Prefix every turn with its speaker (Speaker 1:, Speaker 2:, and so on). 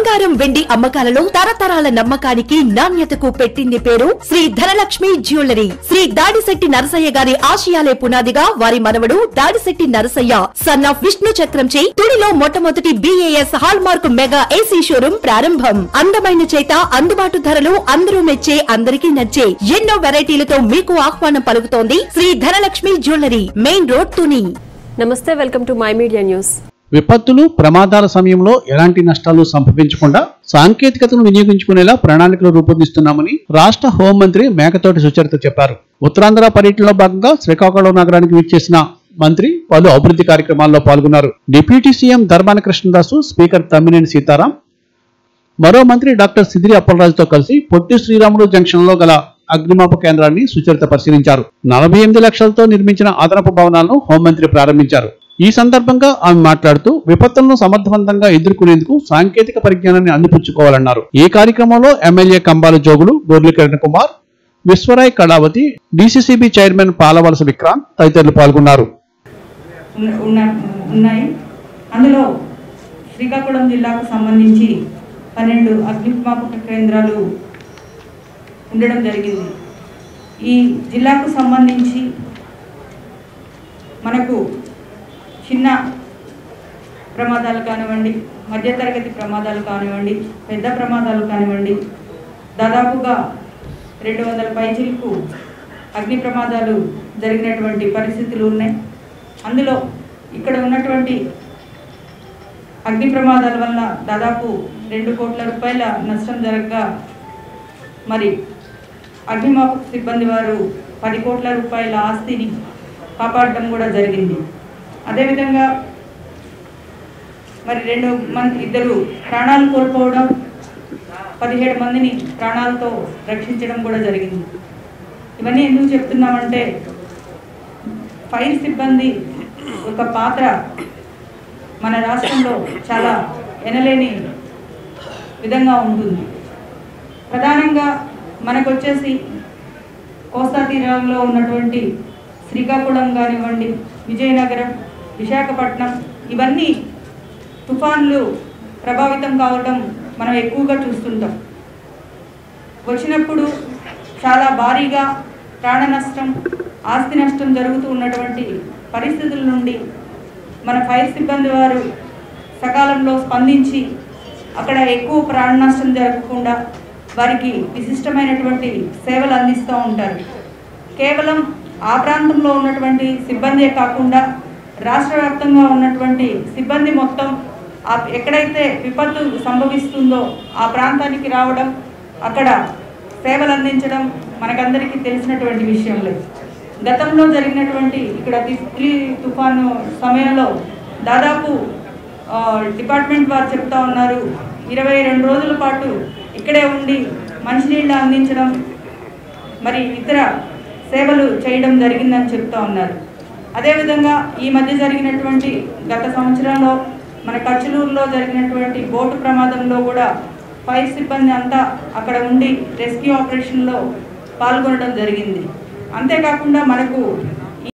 Speaker 1: బంగారం వెండి అమ్మకాలలో తరతరాల నమ్మకానికి నాణ్యతకు పెట్టింది పేరు శ్రీ ధనలక్ష్మి జ్యువెలరీ శ్రీ దాడిశెట్టి నరసయ్య గారి ఆశయాలే పునాదిగా వారి మనవడు దాడిశెట్టి నరసయ్య సన్ ఆఫ్ విష్ణు చక్రంచే తుడిలో మొట్టమొదటి BAS hallmark mega AC showroom ప్రారంభం అందమైన చేత అందుబాటు ధరలు అందరూ మెచ్చే అందరికీ నచ్చే ఎన్నో వెరైటీలతో మీకు ఆహ్వానం పలుకుతోంది Shri Dhanalakshmi jewellery main road Tuni
Speaker 2: నమస్తే welcome to my media news
Speaker 3: విపత్తులు ప్రమాదాల సమయంలో ఎలాంటి నష్టాలు సంభవించకుండా సాంకేతికతను వినియోగించుకునేలా ప్రణాళికలు రూపొందిస్తున్నామని రాష్ట్ర హోంమంత్రి మేకతోటి సుచరిత చెప్పారు ఉత్తరాంధ్ర పర్యటనలో భాగంగా శ్రీకాకుళం నగరానికి విచ్చేసిన మంత్రి పలు అభివృద్ధి కార్యక్రమాల్లో పాల్గొన్నారు deputy CM Dharmana Krishnadas speaker Tammineni Sitaram మరో మంత్రి డాక్టర్ సిదిరి అప్పలరాజుతో కలిసి పొట్టి శ్రీరాములు జంక్షన్ లో గల అగ్నిమాపక కేంద్రాన్ని సుచరిత పరిశీలించారు నలభై ఎనిమిది లక్షలతో నిర్మించిన అదనపు భవనాలను హోంమంత్రి ప్రారంభించారు ఈ సందర్భంగా ఆమె మాట్లాడుతూ విపత్తులను సమర్థవంతంగా ఎదుర్కొనేందుకు సాంకేతిక పరిజ్ఞానాన్ని అందిపుచ్చుకోవాలన్నారు ఈ కార్యక్రమంలో MLA Kambala Jogulu Gorli Kiran Kumar Viswarai Kalavathi DCCB chairman Palavalasa Vikrant తదితరులు పాల్గొన్నారు
Speaker 4: ఉన్న- ఉన్న- ఉన్నాయి అందులో శ్రీకాకుళం జిల్లాకు సంబంధించి పన్నెండు అగ్నిమాపక కేంద్రాలు ఉండడం జరిగింది ఈ జిల్లాకు సంబంధించి మనకు చిన్న ప్రమాదాలు కానివ్వండి మధ్యతరగతి ప్రమాదాలు కానివ్వండి పెద్ద ప్రమాదాలు కానివ్వండి దాదాపుగా రెండు వందల పైచిలకు అగ్ని ప్రమాదాలు జరిగినటువంటి పరిస్థితులు ఉన్నాయి అందులో ఇక్కడ ఉన్నటువంటి అగ్ని ప్రమాదాల వల్ల దాదాపు రెండు కోట్ల రూపాయల నష్టం జరగగా మరి అగ్నిమాపక సిబ్బంది వారు పది కోట్ల రూపాయల ఆస్తిని కాపాడడం కూడా జరిగింది అదేవిధంగా మరి రెండు మంది ఇద్దరు ప్రాణాలు కోల్పోవడం పదిహేడు మందిని ప్రాణాలతో రక్షించడం కూడా జరిగింది ఇవన్నీ ఎందుకు చెప్తున్నామంటే ఫైర్ సిబ్బంది ఒక పాత్ర మన రాష్ట్రంలో చాలా ఎనలేని విధంగా ఉంటుంది ప్రధానంగా మనకు వచ్చేసి కోస్తా తీరంలో ఉన్నటువంటి శ్రీకాకుళం కానివ్వండి విజయనగరం విశాఖపట్నం ఇవన్నీ తుఫాన్లు ప్రభావితం కావటం మనం ఎక్కువగా చూస్తుంటాం వచ్చినప్పుడు చాలా భారీగా ప్రాణ నష్టం ఆస్తి నష్టం జరుగుతూ ఉన్నటువంటి పరిస్థితుల నుండి మన ఫైర్ సిబ్బంది వారు సకాలంలో స్పందించి అక్కడ ఎక్కువ ప్రాణ నష్టం జరగకుండా వారికి విశిష్టమైనటువంటి సేవలు అందిస్తూ ఉంటారు కేవలం ఆ ప్రాంతంలో ఉన్నటువంటి సిబ్బందే కాకుండా రాష్ట్ర వ్యాప్తంగా ఉన్నటువంటి సిబ్బంది మొత్తం ఆ ఎక్కడైతే విపత్తు సంభవిస్తుందో ఆ ప్రాంతానికి రావడం అక్కడ సేవలు అందించడం మనకందరికీ తెలిసినటువంటి విషయంలో గతంలో జరిగినటువంటి ఇక్కడ తిత్లీ తుఫాను సమయంలో దాదాపు ఆ, డిపార్ట్మెంట్ వారు చెప్తా ఉన్నారు ఇరవై రెండు రోజుల పాటు ఇక్కడే ఉండి మంచినీళ్ళు అందించడం మరి ఇతర సేవలు చేయడం జరిగిందని చెప్తా ఉన్నారు అదేవిధంగా ఈ మధ్య జరిగినటువంటి గత సంవత్సరంలో మన కచ్చలూరులో జరిగినటువంటి బోటు ప్రమాదంలో కూడా ఫైర్ సిబ్బంది అంతా అక్కడ ఉండి రెస్క్యూ ఆపరేషన్లో పాల్గొనడం జరిగింది అంతేకాకుండా మనకు